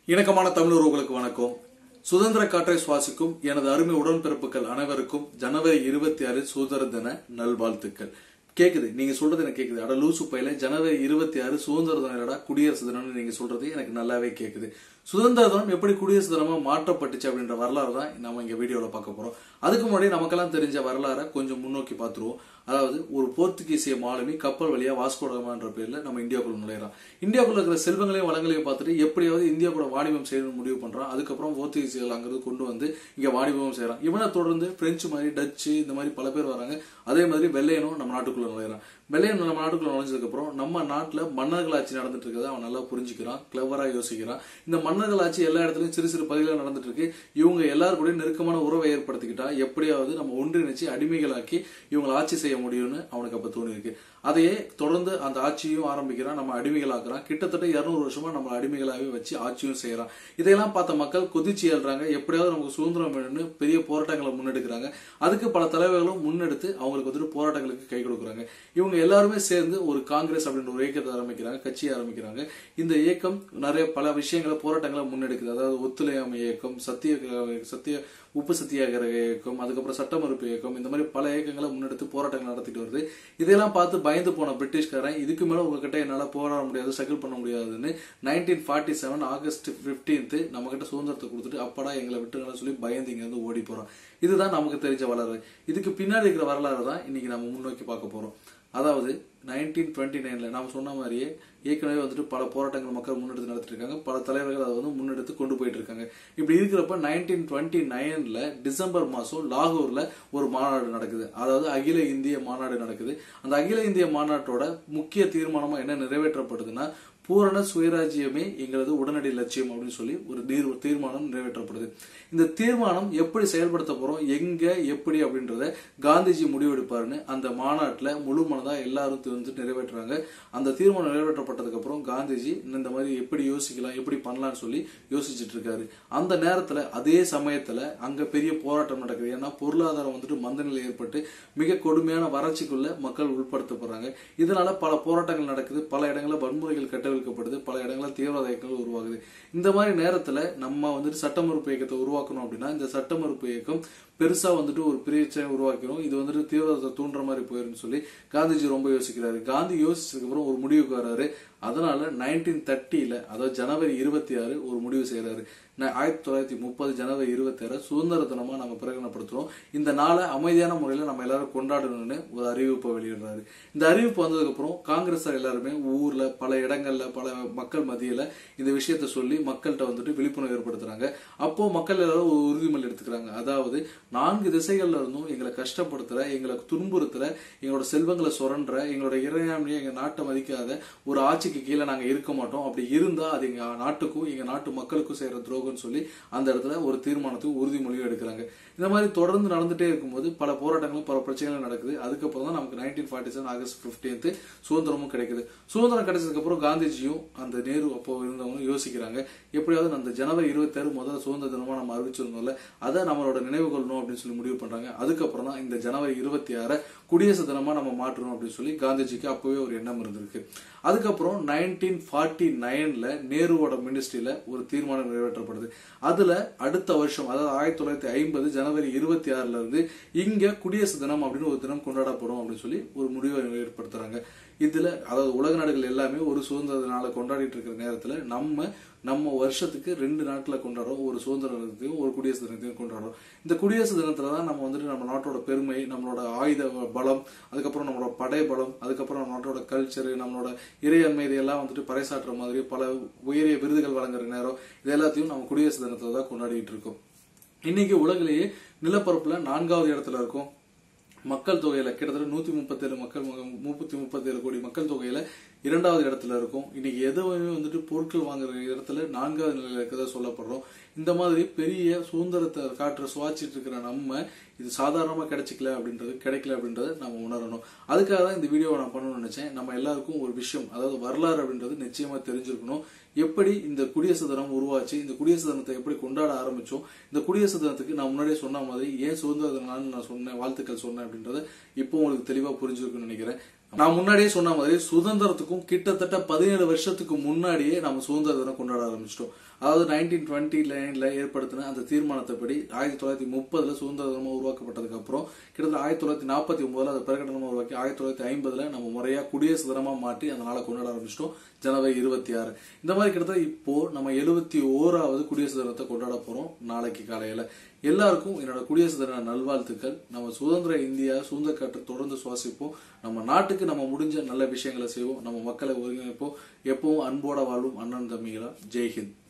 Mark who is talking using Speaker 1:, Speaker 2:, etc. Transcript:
Speaker 1: இணக்கமான தமிழ் உறவுகளுக்கு வணக்கம் சுதந்திர காற்றை சுவாசிக்கும் எனது அருமை உடன்பிறப்புகள் அனைவருக்கும் ஜனவரி இருபத்தி ஆறு சுதந்திர தின நல்வாழ்த்துக்கள் கேக்குது நீங்க சொல்றது எனக்கு கேக்குது அட லூசு பையில ஜனவரி இருபத்தி ஆறு சுதந்திர தினடா குடியரசு தினம்னு நீங்க சொல்றது எனக்கு நல்லாவே கேக்குது சுதந்திர தினம் எப்படி குடியரசு தினமா மாற்றப்பட்டுச்சு அப்படின்ற வரலாறு தான் நம்ம இங்க வீடியோல பார்க்க போறோம் அதுக்கு முன்னாடி நமக்கெல்லாம் தெரிஞ்ச வரலாறை கொஞ்சம் முன்னோக்கி பார்த்துருவோம் அதாவது ஒரு போர்த்துகீசிய மாலுமி கப்பல் வழியா வாஸ்கோடமான்ற பேர்ல நம்ம இந்தியாவுக்குள்ள நுழையிறான் இந்தியாவுக்குள்ள இருக்கிற செல்வங்களையும் வளங்களையும் பார்த்துட்டு எப்படியாவது இந்தியா கூட வாணிபம் செய்யணும்னு முடிவு பண்றான் அதுக்கப்புறம் போர்த்துகீசியர்கள் அங்கிருந்து கொண்டு வந்து இங்க வாணிபம் செய்யறான் இவனை தொடர்ந்து பிரெஞ்சு மாதிரி டச்சு இந்த மாதிரி பல பேர் வராங்க அதே மாதிரி வெள்ளையனும் நம்ம நாட்டுக்குள்ள நுழையிறான் வெள்ளையன் நம்ம நாட்டுக்குள்ள நுழைஞ்சதுக்கு அப்புறம் நம்ம நாட்டுல மன்னர்கள் ஆட்சி நடந்துட்டு இருக்கிறத அவன் நல்லா புரிஞ்சுக்கிறான் கிளவரா யோசிக்கிறான் இந்த மன்னர்கள் ஆட்சி எல்லா இடத்துலயும் சிறு சிறு பகுதிகளில் நடந்துட்டு இருக்கு இவங்க எல்லாரும் கூட நெருக்கமான உறவை ஏற்படுத்திக்கிட்டா எப்படியாவது நம்ம ஒன்றிணைச்சு அடிமைகளாக்கி இவங்களை ஆட்சி செய்ய முடியும்னு அவனுக்கு அப்ப தோணி இருக்கு அதையே தொடர்ந்து அந்த ஆட்சியும் ஆரம்பிக்கிறான் நம்ம அடிமைகளாக்குறான் கிட்டத்தட்ட இருநூறு வருஷமா நம்ம அடிமைகளாகவே வச்சு ஆட்சியும் செய்யறான் இதையெல்லாம் பார்த்த மக்கள் கொதிச்சு ஏழ்றாங்க எப்படியாவது நமக்கு சுதந்திரம் வேணும்னு பெரிய போராட்டங்களை முன்னெடுக்கிறாங்க அதுக்கு பல தலைவர்களும் முன்னெடுத்து அவங்களுக்கு வந்துட்டு போராட்டங்களுக்கு கை கொடுக்குறாங்க இவங்க எல்லாருமே சேர்ந்து ஒரு காங்கிரஸ் அப்படின்ற ஒரு இயக்கத்தை ஆரம்பிக்கிறாங்க கட்சியை ஆரம்பிக்கிறாங்க இந்த இயக்கம் நிறைய பல விஷயங்களை போராட்டங்களை முன்னெடுக்குது அதாவது ஒத்துழையாமை இயக்கம் சத்திய சத்திய உப்பு சத்தியாகிரக இயக்கம் அதுக்கப்புறம் சட்ட மறுப்பு இயக்கம் இந்த மாதிரி பல இயக்கங்களை முன்னெடுத்து போராட்டங்கள் நடத்திட்டு வருது இதெல்லாம் பார்த்து பயந்து போன பிரிட்டிஷ்காரன் இதுக்கு மேல உங்ககிட்ட என்னால போராட முடியாது ஸ்ட்ரகிள் பண்ண முடியாதுன்னு nineteen forty seven August fifteenth நம்ம கிட்ட சுதந்திரத்தை கொடுத்துட்டு அப்படா எங்களை விட்டுங்களா சொல்லி பயந்து இங்க இருந்து ஓடி போறோம் இதுதான் நமக்கு தெரிஞ்ச வரலாறு இதுக்கு பின்னாடி இருக்கிற வரலாறு தான் இன்னைக்கு நம்ம முன்னோக்கி பார்க்க போறோம் அதாவது நைன்டீன் டுவெண்ட்டி நைன்ல நாம சொன்ன மாதிரியே ஏற்கனவே வந்துட்டு பல போராட்டங்கள் மக்கள் முன்னெடுத்து நடத்திட்டு இருக்காங்க பல தலைவர்கள் அதை வந்து முன்னெடுத்து கொண்டு போயிட்டு இருக்காங்க இப்படி இருக்கிறப்ப நைன்டீன் டுவெண்ட்டி நைன்ல டிசம்பர் மாசம் லாகூர்ல ஒரு மாநாடு நடக்குது அதாவது அகில இந்திய மாநாடு நடக்குது அந்த அகில இந்திய மாநாட்டோட முக்கிய தீர்மானமா என்ன நிறைவேற்றப்படுதுன்னா பூரண சுயராஜ்யமே எங்களது உடனடி லட்சியம் அப்படின்னு சொல்லி ஒரு தீர் தீர்மானம் நிறைவேற்றப்படுது இந்த தீர்மானம் எப்படி செயல்படுத்த போறோம் எங்க எப்படி அப்படின்றத காந்திஜி முடிவெடுப்பாருன்னு அந்த மாநாட்டுல முழு மனதா எல்லாரும் வந்து நிறைவேற்றுறாங்க அந்த தீர்மானம் நிறைவேற்றப்பட்டதுக்கு அப்புறம் காந்திஜி இந்த மாதிரி எப்படி யோசிக்கலாம் எப்படி பண்ணலாம்னு சொல்லி யோசிச்சுட்டு இருக்காரு அந்த நேரத்துல அதே சமயத்துல அங்க பெரிய போராட்டம் நடக்குது ஏன்னா பொருளாதாரம் வந்துட்டு மந்தநிலை ஏற்பட்டு மிக கொடுமையான வறட்சிக்குள்ள மக்கள் உட்படுத்தப்படுறாங்க இதனால பல போராட்டங்கள் நடக்குது பல இடங்களில் வன்முறைகள் கட்டவிழ்க்கப்படுது பல இடங்களில் தீவிரவாத இயக்கங்கள் உருவாகுது இந்த மாதிரி நேரத்துல நம்ம வந்துட்டு சட்ட மறுப்பு இயக்கத்தை உருவாக்கணும் அப்படின்னா இந்த சட்ட மறுப்பு இயக்கம் பெருசா வந்துட்டு ஒரு பிரச்சனை உருவாக்கிறோம் இது வந்துட்டு தீவிரவாதத்தை தூண்டுற மாதிரி போயிருன்னு சொல்லி காந்திஜி ரொம்ப யோசிக்கிறாரு காந்தி யோசிச்சதுக்கு அப்புறம் ஒரு முடிவுக்கு வர்றாரு அதனால நைன்டீன் தேர்ட்டியில அதாவது ஜனவரி இருபத்தி ஆறு ஒரு முடிவு செய்யறாரு ஆயிரத்தி தொள்ளாயிரத்தி முப்பது ஜனவரி இருபத்தி ஆறு சுதந்திர தினமா நம்ம பிரகடனப்படுத்துறோம் இந்த நாளை அமைதியான முறையில நம்ம எல்லாரும் கொண்டாடணும்னு ஒரு அறிவிப்பை வெளியிடுறாரு இந்த அறிவிப்பு வந்ததுக்கு அப்புறம் காங்கிரஸ் எல்லாருமே ஊர்ல பல இடங்கள்ல பல மக்கள் மத்தியில இந்த விஷயத்த சொல்லி மக்கள்கிட்ட வந்துட்டு விழிப்புணர்வு ஏற்படுத்துறாங்க அப்போ மக்கள் எல்லாரும் ஒரு உறுதிமொழி எடுத்துக்கிறாங்க அதாவது நான்கு திசைகள்ல இருந்தும் எங்களை கஷ்டப்படுத்துற எங்களை துன்புறுத்துற எங்களோட செல்வங்களை சுரன்ற எங்களோட இறையாமையை எங்க நாட்டை மதிக்காத ஒரு ஆட்சிக்கு கீழே நாங்க இருக்க மாட்டோம் அப்படி இருந்தா அது எங்க நாட்டுக்கும் எங்க நாட்டு மக்களுக்கும் செய்யற துரோகம்னு சொல்லி அந்த இடத்துல ஒரு தீர்மானத்துக்கு உறுதிமொழியும் எடுக்கிறாங்க இந்த மாதிரி தொடர்ந்து நடந்துட்டே இருக்கும்போது பல போராட்டங்களும் பல பிரச்சனைகளும் நடக்குது அதுக்கப்புறம் தான் நமக்கு nineteen forty seven August fifteenth சுதந்திரமும் கிடைக்குது சுதந்திரம் கிடைச்சதுக்கு அப்புறம் காந்திஜியும் அந்த நேரு அப்போ இருந்தவங்க யோசிக்கிறாங்க எப்படியாவது அந்த ஜனவரி இருபத்தி ஆறு முதல் சுதந்திர தினமா நம்ம அறிவிச்சிருந்தோம்ல அதை நம்மளோட நினைவு கொள்ளணும் அப்படின்னு சொல்லி முடிவு பண்றாங்க அதுக்கப்புறம் தான் இந்த ஜனவரி இருபத்தி ஆறு குடியரசு தினமா நம்ம மாற்றணும் அப்படின்னு சொல்லி காந்திஜிக்கு அப்பவே ஒரு எண்ணம் இருந்திருக்கு அதுக்கப்புறம் நைன்டீன் ஃபார்ட்டி நைன்ல நேருவோட மினிஸ்ட்ரியில ஒரு தீர்மானம் நிறைவேற்றப்படுது அதுல அடுத்த வருஷம் அதாவது ஆயிரத்தி தொள்ளாயிரத்தி ஐம்பது ஜனவரி இருபத்தி ஆறுல இருந்து இங்க குடியரசு தினம் அப்படின்னு ஒரு தினம் கொண்டாடப்படும் அப்படின்னு சொல்லி ஒரு முடிவை ஏற்படுத்துறாங்க இதுல அதாவது உலக நாடுகள் எல்லாமே ஒரு சுதந்திர நாளை கொண்டாடிட்டு இருக்கிற நேரத்துல நம்ம நம்ம வருஷத்துக்கு ரெண்டு நாட்டுல கொண்டாடுறோம் ஒரு சுதந்திர தினத்தையும் ஒரு குடியரசு தினத்தையும் கொண்டாடுறோம் இந்த குடியரசு தினத்துல தான் நம்ம வந்துட்டு நம்ம நாட்டோட பெருமை நம்மளோட ஆயுத பலம் அதுக்கப்புறம் நம்மளோட படை பலம் அதுக்கப்புறம் நம்ம நாட்டோட கல்ச்சர் நம்மளோட இறையன்மை இதெல்லாம் வந்துட்டு பறைசாற்றுற மாதிரி பல உயரிய விருதுகள் வழங்குற நேரம் இது எல்லாத்தையும் நம்ம குடியரசு தினத்துல தான் கொண்டாடிட்டு இருக்கோம் இன்னைக்கு உலகிலேயே நிலப்பரப்புல நான்காவது இடத்துல இருக்கும் மக்கள் தொகையில கிட்டத்தட்ட நூத்தி முப்பத்தி ஏழு மக்கள் முப்பத்தி முப்பத்தி ஏழு கோடி மக்கள் தொகையில இரண்டாவது இடத்துல இருக்கும் இன்னைக்கு எதுவுமே வந்துட்டு பொருட்கள் வாங்குற இடத்துல நான்காவது நிலையில இருக்கிறதா சொல்லப்படுறோம் இந்த மாதிரி பெரிய சுதந்திரத்தை காற்று சுவாச்சிட்டு இருக்கிற நம்ம இது சாதாரணமா கிடைச்சிக்கல அப்படின்றது கிடைக்கல அப்படின்றத நம்ம உணரணும் அதுக்காக தான் இந்த வீடியோவை நான் பண்ணணும்னு நினைச்சேன் நம்ம எல்லாருக்கும் ஒரு விஷயம் அதாவது வரலாறு அப்படின்றது நிச்சயமா தெரிஞ்சிருக்கணும் எப்படி இந்த குடியரசு தினம் உருவாச்சு இந்த குடியரசு தினத்தை எப்படி கொண்டாட ஆரம்பிச்சோம் இந்த குடியரசு தினத்துக்கு நான் முன்னாடியே சொன்ன மாதிரி ஏன் சுதந்திர தினம் நான் சொன்னேன் வாழ்த்துக்கள் சொன்னேன் அப்படின்றத இப்போ உங்களுக்கு தெளிவா புரிஞ்சிருக்குன்னு நினைக்கிறேன் நான் முன்னாடியே சொன்ன மாதிரி சுதந்திரத்துக்கும் கிட்டத்தட்ட பதினேழு வருஷத்துக்கு முன்னாடியே நம்ம சுதந்திர தினம் கொண்டாட ஆரம்பிச்சிட்டோம் அதாவது நைன்டீன் டுவெண்ட்டி நைன்ல ஏற்படுத்தின அந்த தீர்மானத்தைப்படி ஆயிரத்தி தொள்ளாயிரத்தி முப்பதுல சுதந்திர தினமா உருவாக்கப்பட்டதுக்கு அப்புறம் கிட்டத்தட்ட ஆயிரத்தி தொள்ளாயிரத்தி நாற்பத்தி ஒன்பதுல அதை பிரகடனமா உருவாக்கி ஆயிரத்தி தொள்ளாயிரத்தி ஐம்பதுல நம்ம முறையா குடியரசு தினமா மாற்றி அந்த நாளை கொண்டாட ஆரம்பிச்சிட்டோம் ஜனவரி இருபத்தி ஆறு இந்த மாதிரி கிட்டத்தட்ட இப்போ நம்ம எழுபத்தி ஓராவது குடியரசு தினத்தை கொண்டாட போறோம் நாளைக்கு காலையில எல்லாருக்கும் என்னோட குடியரசு தின நல்வாழ்த்துக்கள் நம்ம சுதந்திர இந்தியா சுதந்திர காற்று தொடர்ந்து சுவாசிப்போம் நம்ம நாட்டுக்கு நம்ம முடிஞ்ச நல்ல விஷயங்களை செய்வோம் நம்ம மக்களை ஒருங்கிணைப்போம் எப்பவும் அன்போட வாழும் அண்ணன் தம்பிகளா ஜெய்ஹிந்த்